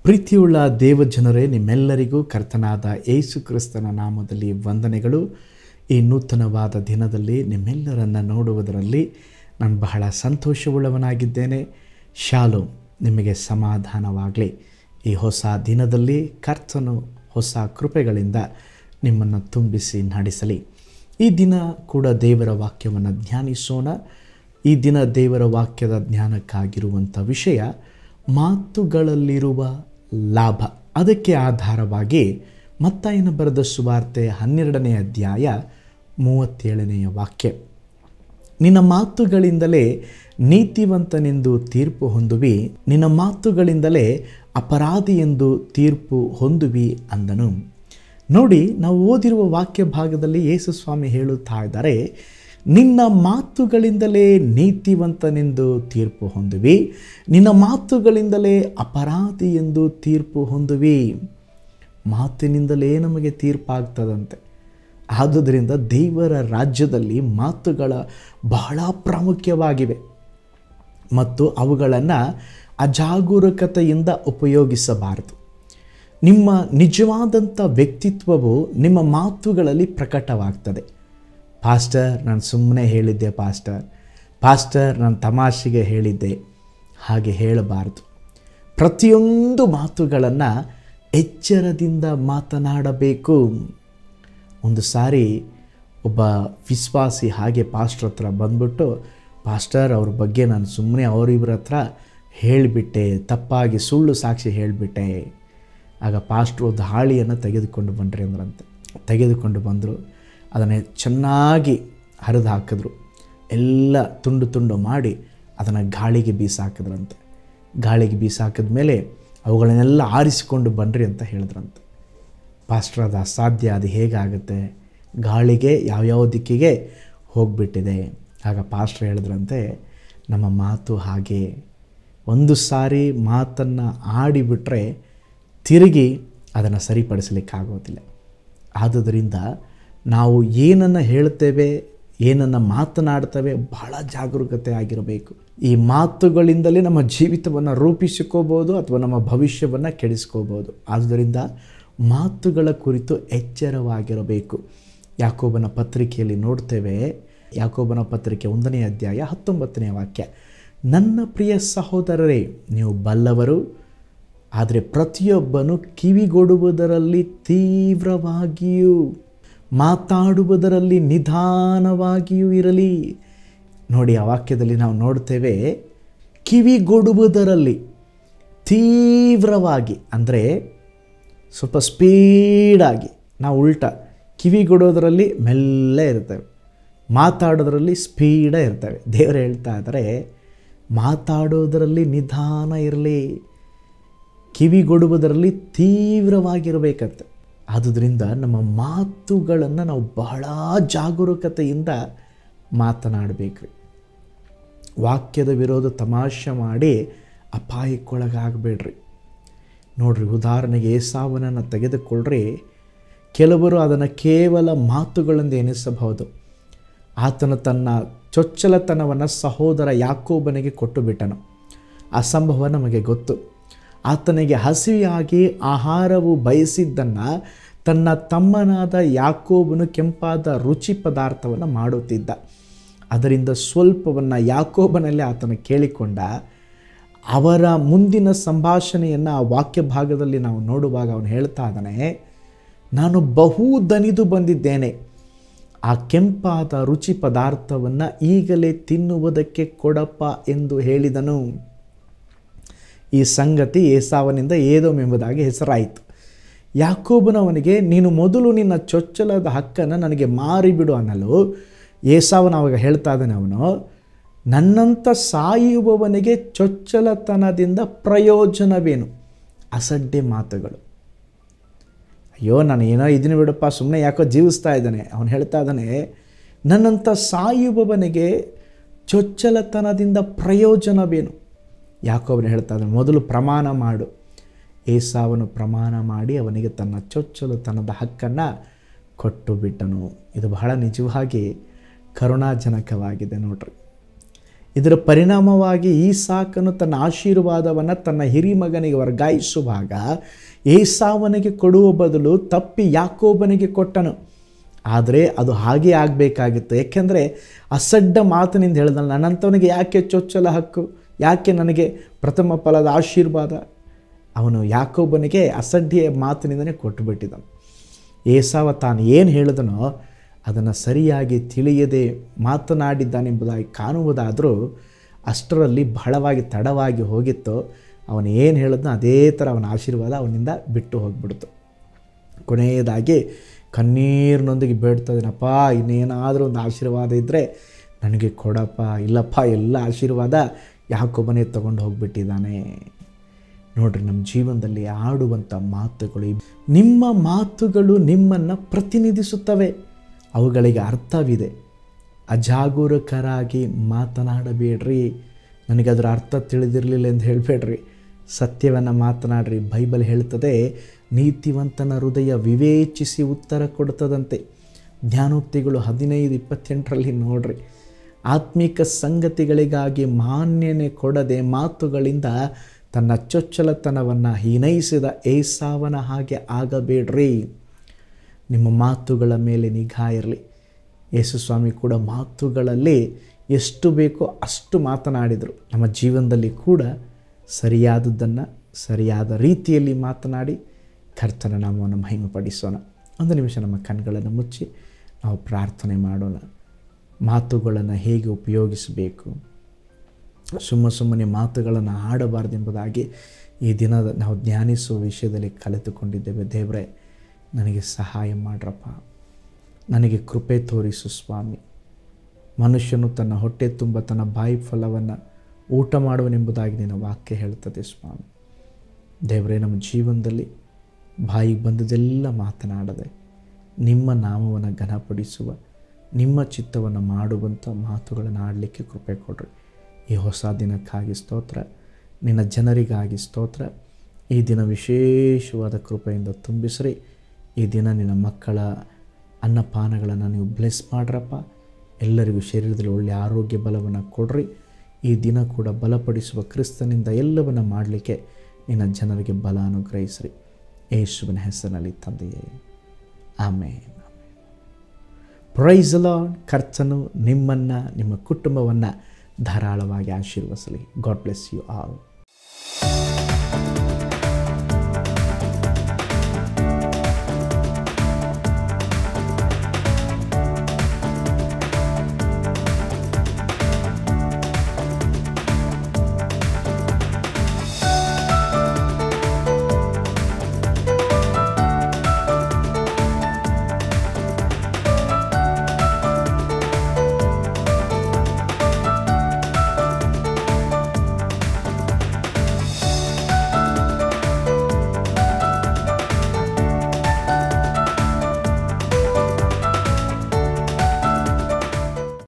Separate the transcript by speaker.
Speaker 1: ಪ್ರೀತಿಯುಳ್ಳ ದೇವಜನರೇ ನಿಮ್ಮೆಲ್ಲರಿಗೂ ಕರ್ತನಾದ ಯೇಸು ಕ್ರಿಸ್ತನ ನಾಮದಲ್ಲಿ ವಂದನೆಗಳು ಈ ನೂತನವಾದ ದಿನದಲ್ಲಿ ನಿಮ್ಮೆಲ್ಲರನ್ನು ನೋಡುವುದರಲ್ಲಿ ನಾನು ಬಹಳ ಸಂತೋಷವುಳ್ಳವನಾಗಿದ್ದೇನೆ ಶಾಲು ನಿಮಗೆ ಸಮಾಧಾನವಾಗಲಿ ಈ ಹೊಸ ದಿನದಲ್ಲಿ ಕರ್ತನು ಹೊಸ ಕೃಪೆಗಳಿಂದ ನಿಮ್ಮನ್ನು ತುಂಬಿಸಿ ನಡೆಸಲಿ ಈ ದಿನ ಕೂಡ ದೇವರ ವಾಕ್ಯವನ್ನು ಧ್ಯಾನಿಸೋಣ ಈ ದಿನ ದೇವರ ವಾಕ್ಯದ ಜ್ಞಾನಕ್ಕಾಗಿರುವಂಥ ವಿಷಯ ಮಾತುಗಳಲ್ಲಿರುವ ಲಾಭ ಅದಕ್ಕೆ ಆಧಾರವಾಗಿ ಮತ್ತಾಯನ ಬರೆದ ಸುವಾರ್ತೆ ಹನ್ನೆರಡನೇ ಅಧ್ಯಾಯ ಮೂವತ್ತೇಳನೆಯ ವಾಕ್ಯ ನಿನ್ನ ಮಾತುಗಳಿಂದಲೇ ನೀತಿವಂತನೆಂದು ತೀರ್ಪು ಹೊಂದುವಿ ನಿನ್ನ ಮಾತುಗಳಿಂದಲೇ ಅಪರಾಧಿ ಎಂದು ತೀರ್ಪು ಹೊಂದುವಿ ಅಂದನು ನೋಡಿ ನಾವು ಓದಿರುವ ವಾಕ್ಯ ಭಾಗದಲ್ಲಿ ಯೇಸು ಸ್ವಾಮಿ ಹೇಳುತ್ತಾ ಇದ್ದಾರೆ ನಿನ್ನ ಮಾತುಗಳಿಂದಲೇ ನೀತಿವಂತನೆಂದು ತೀರ್ಪು ಹೊಂದುವಿ ನಿನ್ನ ಮಾತುಗಳಿಂದಲೇ ಅಪರಾಧಿ ಎಂದು ತೀರ್ಪು ಹೊಂದುವಿ ಮಾತಿನಿಂದಲೇ ನಮಗೆ ತೀರ್ಪಾಗ್ತದಂತೆ ಆದುದರಿಂದ ದೇವರ ರಾಜ್ಯದಲ್ಲಿ ಮಾತುಗಳ ಬಹಳ ಪ್ರಾಮುಖ್ಯವಾಗಿವೆ ಮತ್ತು ಅವುಗಳನ್ನು ಅಜಾಗರೂಕತೆಯಿಂದ ಉಪಯೋಗಿಸಬಾರದು ನಿಮ್ಮ ನಿಜವಾದಂಥ ವ್ಯಕ್ತಿತ್ವವು ನಿಮ್ಮ ಮಾತುಗಳಲ್ಲಿ ಪ್ರಕಟವಾಗ್ತದೆ ಪಾಸ್ಟರ್ ನಾನು ಸುಮ್ಮನೆ ಹೇಳಿದ್ದೆ ಪಾಸ್ಟರ್ ಪಾಸ್ಟರ್ ನಾನು ತಮಾಷೆಗೆ ಹೇಳಿದ್ದೆ ಹಾಗೆ ಹೇಳಬಾರದು ಪ್ರತಿಯೊಂದು ಮಾತುಗಳನ್ನು ಎಚ್ಚರದಿಂದ ಮಾತನಾಡಬೇಕು ಒಂದು ಸಾರಿ ಒಬ್ಬ ವಿಶ್ವಾಸಿ ಹಾಗೆ ಪಾಸ್ಟರ್ ಹತ್ರ ಬಂದ್ಬಿಟ್ಟು ಪಾಸ್ಟರ್ ಅವ್ರ ಬಗ್ಗೆ ನಾನು ಸುಮ್ಮನೆ ಅವರಿವ್ರ ಹತ್ರ ಹೇಳಿಬಿಟ್ಟೆ ತಪ್ಪಾಗಿ ಸುಳ್ಳು ಸಾಕ್ಷಿ ಹೇಳಿಬಿಟ್ಟೆ ಆಗ ಪಾಸ್ಟ್ರು ಒಂದು ಹಾಳಿಯನ್ನು ತೆಗೆದುಕೊಂಡು ಬಂದ್ರಿ ಅಂದ್ರಂತೆ ತೆಗೆದುಕೊಂಡು ಬಂದರು ಅದನ್ನು ಚೆನ್ನಾಗಿ ಹರಿದು ಹಾಕಿದ್ರು ಎಲ್ಲ ತುಂಡು ತುಂಡು ಮಾಡಿ ಅದನ್ನು ಗಾಳಿಗೆ ಬೀಸಾಕಿದ್ರಂತೆ ಗಾಳಿಗೆ ಬೀಸಾಕಿದ ಮೇಲೆ ಅವುಗಳನ್ನೆಲ್ಲ ಆರಿಸಿಕೊಂಡು ಬನ್ನಿರಿ ಅಂತ ಹೇಳಿದ್ರಂತೆ ಪಾಸ್ಟರ್ ಅದು ಅಸಾಧ್ಯ ಅದು ಹೇಗಾಗುತ್ತೆ ಗಾಳಿಗೆ ಯಾವ್ಯಾವ ದಿಕ್ಕಿಗೆ ಹೋಗಿಬಿಟ್ಟಿದೆ ಆಗ ಪಾಸ್ಟರ್ ಹೇಳಿದ್ರಂತೆ ನಮ್ಮ ಮಾತು ಹಾಗೆ ಒಂದು ಸಾರಿ ಮಾತನ್ನು ಆಡಿಬಿಟ್ರೆ ತಿರುಗಿ ಅದನ್ನು ಸರಿಪಡಿಸಲಿಕ್ಕಾಗೋದಿಲ್ಲ ಆದುದರಿಂದ ನಾವು ಏನನ್ನು ಹೇಳ್ತೇವೆ ಏನನ್ನು ಮಾತನಾಡ್ತೇವೆ ಬಹಳ ಜಾಗರೂಕತೆ ಆಗಿರಬೇಕು ಈ ಮಾತುಗಳಿಂದಲೇ ನಮ್ಮ ಜೀವಿತವನ್ನು ರೂಪಿಸಿಕೋಬೋದು ಅಥವಾ ನಮ್ಮ ಭವಿಷ್ಯವನ್ನು ಕೆಡಿಸ್ಕೋಬೋದು ಆದುದರಿಂದ ಮಾತುಗಳ ಕುರಿತು ಎಚ್ಚರವಾಗಿರಬೇಕು ಯಾಕೋಬನ ಪತ್ರಿಕೆಯಲ್ಲಿ ನೋಡ್ತೇವೆ ಯಾಕೋಬನ ಪತ್ರಿಕೆ ಒಂದನೇ ಅಧ್ಯಾಯ ಹತ್ತೊಂಬತ್ತನೇ ವಾಕ್ಯ ನನ್ನ ಪ್ರಿಯ ಸಹೋದರರೇ ನೀವು ಬಲ್ಲವರು ಆದರೆ ಪ್ರತಿಯೊಬ್ಬನು ಕಿವಿಗೊಡುವುದರಲ್ಲಿ ತೀವ್ರವಾಗಿಯೂ ಮಾತಾಡುವುದರಲ್ಲಿ ನಿಧಾನವಾಗಿಯೂ ಇರಲಿ ನೋಡಿ ಆ ವಾಕ್ಯದಲ್ಲಿ ನಾವು ನೋಡ್ತೇವೆ ಕಿವಿಗೊಡುವುದರಲ್ಲಿ ತೀವ್ರವಾಗಿ ಅಂದರೆ ಸ್ವಲ್ಪ ಸ್ಪೀಡಾಗಿ ನಾವು ಉಲ್ಟ ಕಿವಿಗೊಡೋದರಲ್ಲಿ ಮೆಲ್ಲ ಇರ್ತೇವೆ ಮಾತಾಡೋದ್ರಲ್ಲಿ ಸ್ಪೀಡ ಇರ್ತವೆ ದೇವರು ಹೇಳ್ತಾ ಇದ್ದಾರೆ ಮಾತಾಡೋದರಲ್ಲಿ ನಿಧಾನ ಇರಲಿ ಕಿವಿಗೊಡುವುದರಲ್ಲಿ ತೀವ್ರವಾಗಿರಬೇಕಂತೆ ಆದುದರಿಂದ ನಮ್ಮ ಮಾತುಗಳನ್ನು ನಾವು ಬಹಳ ಜಾಗರೂಕತೆಯಿಂದ ಮಾತನಾಡಬೇಕ್ರಿ ವಾಕ್ಯದ ವಿರೋಧ ತಮಾಷೆ ಮಾಡಿ ಅಪಾಯಕ್ಕೊಳಗಾಗಬೇಡ್ರಿ ನೋಡ್ರಿ ಉದಾಹರಣೆಗೆ ಏಸಾವನನ್ನು ತೆಗೆದುಕೊಳ್ಳ್ರಿ ಕೆಲವರು ಅದನ್ನು ಕೇವಲ ಮಾತುಗಳಿಂದ ಎನಿಸಬಹುದು ಆತನು ತನ್ನ ಚೊಚ್ಚಲತನವನ್ನು ಸಹೋದರ ಯಾಕೋಬನಿಗೆ ಕೊಟ್ಟು ಬಿಟ್ಟನು ಆ ಸಂಭವ ನಮಗೆ ಗೊತ್ತು ಆತನಿಗೆ ಹಸಿವಿಯಾಗಿ ಆಹಾರವು ಬಯಸಿದ್ದನ್ನು ತನ್ನ ತಮ್ಮನಾದ ಯಾಕೋಬನು ಕೆಂಪಾದ ರುಚಿ ಪದಾರ್ಥವನ್ನು ಮಾಡುತ್ತಿದ್ದ ಅದರಿಂದ ಸ್ವಲ್ಪವನ್ನು ಯಾಕೋಬನಲ್ಲಿ ಆತನು ಕೇಳಿಕೊಂಡ ಅವರ ಮುಂದಿನ ಸಂಭಾಷಣೆಯನ್ನು ಆ ವಾಕ್ಯ ಭಾಗದಲ್ಲಿ ನಾವು ನೋಡುವಾಗ ಅವನು ಹೇಳ್ತಾ ಇದ್ದಾನೆ ನಾನು ಬಹು ದನಿದು ಬಂದಿದ್ದೇನೆ ಆ ಕೆಂಪಾದ ರುಚಿ ಪದಾರ್ಥವನ್ನು ಈಗಲೇ ತಿನ್ನುವುದಕ್ಕೆ ಕೊಡಪ್ಪ ಎಂದು ಹೇಳಿದನು ಈ ಸಂಗತಿ ಏಸಾವನಿಂದ ಏದೋಮ್ ಎಂಬುದಾಗಿ ಹೆಸರಾಯಿತು ಯಾಕೋಬನವನಿಗೆ ನೀನು ಮೊದಲು ನಿನ್ನ ಚೊಚ್ಚಲದ ಹಕ್ಕನ್ನು ನನಗೆ ಮಾರಿಬಿಡು ಅನ್ನಲು ಏಸಾವನ ಅವಾಗ ಹೇಳ್ತಾ ಇದ್ದಾನೆ ಅವನು ನನ್ನಂಥ ಸಾಯುವವನಿಗೆ ಚೊಚ್ಚಲತನದಿಂದ ಪ್ರಯೋಜನವೇನು ಅಸಡ್ಡೆ ಮಾತುಗಳು ಅಯ್ಯೋ ನಾನು ಏನೋ ಇದನ್ನು ಬಿಡಪ್ಪ ಸುಮ್ಮನೆ ಯಾಕೋ ಜೀವಿಸ್ತಾ ಇದ್ದಾನೆ ಅವನು ಹೇಳ್ತಾ ಇದ್ದಾನೆ ನನ್ನಂಥ ಸಾಯುವವನಿಗೆ ಚೊಚ್ಚಲತನದಿಂದ ಪ್ರಯೋಜನವೇನು ಯಾಕೋ ಅವನು ಹೇಳ್ತಾ ಇದ್ದಾನೆ ಮೊದಲು ಪ್ರಮಾಣ ಮಾಡು ಏಸಾವನು ಪ್ರಮಾಣ ಮಾಡಿ ಅವನಿಗೆ ತನ್ನ ಚೊಚ್ಚಲತನದ ಹಕ್ಕನ್ನು ಕೊಟ್ಟು ಬಿಟ್ಟನು ಇದು ಬಹಳ ನಿಜವಾಗಿ ಕರುಣಾಜನಕವಾಗಿದೆ ನೋಡ್ರಿ ಇದರ ಪರಿಣಾಮವಾಗಿ ಈ ಸಾಕನು ತನ್ನ ಆಶೀರ್ವಾದವನ್ನು ತನ್ನ ಹಿರಿಮಗನಿಗೆ ವರ್ಗಾಯಿಸುವಾಗ ಏಸಾವನಿಗೆ ಕೊಡುವ ಬದಲು ತಪ್ಪಿ ಯಾಕೋಬನಿಗೆ ಕೊಟ್ಟನು ಆದರೆ ಅದು ಹಾಗೆ ಆಗಬೇಕಾಗಿತ್ತು ಏಕೆಂದರೆ ಅಸಡ್ಡ ಮಾತಿನಿಂದ ಹೇಳಿದಲ್ಲ ನನ್ನಂಥವನಿಗೆ ಯಾಕೆ ಚೊಚ್ಚಲ ಹಕ್ಕು ಯಾಕೆ ನನಗೆ ಪ್ರಥಮ ಫಲದ ಆಶೀರ್ವಾದ ಅವನು ಯಾಕೋಬನಿಗೆ ಅಸಡ್ಡೆಯ ಮಾತಿನಿಂದಲೇ ಕೊಟ್ಟುಬಿಟ್ಟಿದನು ಏಸಾವ ತಾನು ಏನು ಹೇಳಿದನೋ ಅದನ್ನು ಸರಿಯಾಗಿ ತಿಳಿಯದೆ ಮಾತನಾಡಿದ್ದಾನೆಂಬುದಾಗಿ ಕಾಣುವುದಾದರೂ ಅಷ್ಟರಲ್ಲಿ ಬಹಳವಾಗಿ ತಡವಾಗಿ ಹೋಗಿತ್ತು ಅವನು ಏನು ಹೇಳಿದ್ನೋ ಅದೇ ಥರ ಅವನ ಆಶೀರ್ವಾದ ಅವನಿಂದ ಬಿಟ್ಟು ಹೋಗ್ಬಿಡ್ತು ಕೊನೆಯದಾಗಿ ಕಣ್ಣೀರಿನೊಂದಿಗೆ ಬೇಡ್ತದೇನಪ್ಪ ಇನ್ನೇನಾದರೂ ಒಂದು ಆಶೀರ್ವಾದ ಇದ್ದರೆ ನನಗೆ ಕೊಡಪ್ಪ ಇಲ್ಲಪ್ಪ ಎಲ್ಲ ಆಶೀರ್ವಾದ ಯಾಕೊಬ್ಬನೇ ತೊಗೊಂಡು ಹೋಗ್ಬಿಟ್ಟಿದ್ದಾನೆ ನೋಡ್ರಿ ನಮ್ಮ ಜೀವನದಲ್ಲಿ ಆಡುವಂಥ ಮಾತುಗಳು ನಿಮ್ಮ ಮಾತುಗಳು ನಿಮ್ಮನ್ನು ಪ್ರತಿನಿಧಿಸುತ್ತವೆ ಅವುಗಳಿಗೆ ಅರ್ಥವಿದೆ ಅಜಾಗರೂಕರಾಗಿ ಮಾತನಾಡಬೇಡ್ರಿ ನನಗೆ ಅದರ ಅರ್ಥ ತಿಳಿದಿರಲಿಲ್ಲ ಎಂದು ಹೇಳಬೇಡ್ರಿ ಸತ್ಯವನ್ನು ಮಾತನಾಡ್ರಿ ಬೈಬಲ್ ಹೇಳ್ತದೆ ನೀತಿವಂತನ ಹೃದಯ ವಿವೇಚಿಸಿ ಉತ್ತರ ಕೊಡ್ತದಂತೆ ಜ್ಞಾನೋಕ್ತಿಗಳು ಹದಿನೈದು ಇಪ್ಪತ್ತೆಂಟರಲ್ಲಿ ನೋಡ್ರಿ ಆತ್ಮಿಕ ಸಂಗತಿಗಳಿಗಾಗಿ ಮಾನ್ಯನೆ ಕೊಡದೆ ಮಾತುಗಳಿಂದ ತನ್ನ ಚೊಚ್ಚಲತನವನ್ನು ಹೀನೈಸಿದ ಏಸಾವನ ಹಾಗೆ ಆಗಬೇಡ್ರಿ ನಿಮ್ಮ ಮಾತುಗಳ ಮೇಲೆ ನಿಗಾ ಇರಲಿ ಯೇಸುಸ್ವಾಮಿ ಕೂಡ ಮಾತುಗಳಲ್ಲಿ ಎಷ್ಟು ಬೇಕೋ ಅಷ್ಟು ಮಾತನಾಡಿದರು ನಮ್ಮ ಜೀವನದಲ್ಲಿ ಕೂಡ ಸರಿಯಾದದ್ದನ್ನು ಸರಿಯಾದ ರೀತಿಯಲ್ಲಿ ಮಾತನಾಡಿ ಕರ್ತನ ನಾಮವನ್ನು ಮಹಿಮೆಪಡಿಸೋಣ ಒಂದು ನಿಮಿಷ ನಮ್ಮ ಕಣ್ಗಳನ್ನು ಮುಚ್ಚಿ ನಾವು ಪ್ರಾರ್ಥನೆ ಮಾಡೋಣ ಮಾತುಗಳನ್ನು ಹೇಗೆ ಉಪಯೋಗಿಸಬೇಕು ಸುಮ್ಮ ಸುಮ್ಮನೆ ಮಾತುಗಳನ್ನು ಆಡಬಾರ್ದೆಂಬುದಾಗಿ ಈ ದಿನದ ನಾವು ಧ್ಯಾನಿಸುವ ವಿಷಯದಲ್ಲಿ ಕಲಿತುಕೊಂಡಿದ್ದೇವೆ ದೇವರೇ ನನಗೆ ಸಹಾಯ ಮಾಡ್ರಪ್ಪ ನನಗೆ ಕೃಪೆ ತೋರಿಸು ಸ್ವಾಮಿ ಮನುಷ್ಯನು ತನ್ನ ಹೊಟ್ಟೆ ತುಂಬ ತನ್ನ ಬಾಯಿ ಫಲವನ್ನು ಊಟ ಮಾಡುವನೆಂಬುದಾಗಿ ನಿನ್ನ ವಾಕ್ಯ ಹೇಳ್ತದೆ ಸ್ವಾಮಿ ದೇವರೇ ನಮ್ಮ ಜೀವನದಲ್ಲಿ ಬಾಯಿಗೆ ಬಂದದೆಲ್ಲ ಮಾತನಾಡದೆ ನಿಮ್ಮ ನಾಮವನ್ನು ಘನಪಡಿಸುವ ನಿಮ್ಮ ಚಿತ್ತವನ್ನು ಮಾಡುವಂಥ ಮಾತುಗಳನ್ನು ಆಡಲಿಕ್ಕೆ ಕೃಪೆ ಕೊಡ್ರಿ ಈ ಹೊಸ ದಿನಕ್ಕಾಗಿ ಸ್ತೋತ್ರ ನಿನ್ನ ಜನರಿಗಾಗಿ ಸ್ತೋತ್ರ ಈ ದಿನ ವಿಶೇಷವಾದ ಕೃಪೆಯಿಂದ ತುಂಬಿಸ್ರಿ ಈ ದಿನ ನಿನ್ನ ಮಕ್ಕಳ ಅನ್ನಪಾನಗಳನ್ನು ನೀವು ಬ್ಲೆಸ್ ಮಾಡ್ರಪ್ಪ ಎಲ್ಲರಿಗೂ ಶರೀರದಲ್ಲಿ ಒಳ್ಳೆಯ ಆರೋಗ್ಯ ಬಲವನ್ನು ಕೊಡ್ರಿ ಈ ದಿನ ಕೂಡ ಬಲಪಡಿಸುವ ಕ್ರಿಸ್ತನಿಂದ ಎಲ್ಲವನ್ನು ಮಾಡಲಿಕ್ಕೆ ನಿನ್ನ ಜನರಿಗೆ ಬಲ ಅನುಗ್ರಹಿಸ್ರಿ ಯೇಸುವಿನ ಹೆಸರಿನಲ್ಲಿ ತಂದೆಯೇ ಆಮೇಲೆ ಪ್ರೈಸ್ ಲಾರ್ಡ್ ಕರ್ತನು ನಿಮ್ಮನ್ನು ನಿಮ್ಮ ಕುಟುಂಬವನ್ನು ಧಾರಾಳವಾಗಿ ಆಶೀರ್ವಸಲಿ ಗಾಡ್ ಬ್ಲೆಸ್ ಯು ಆಲ್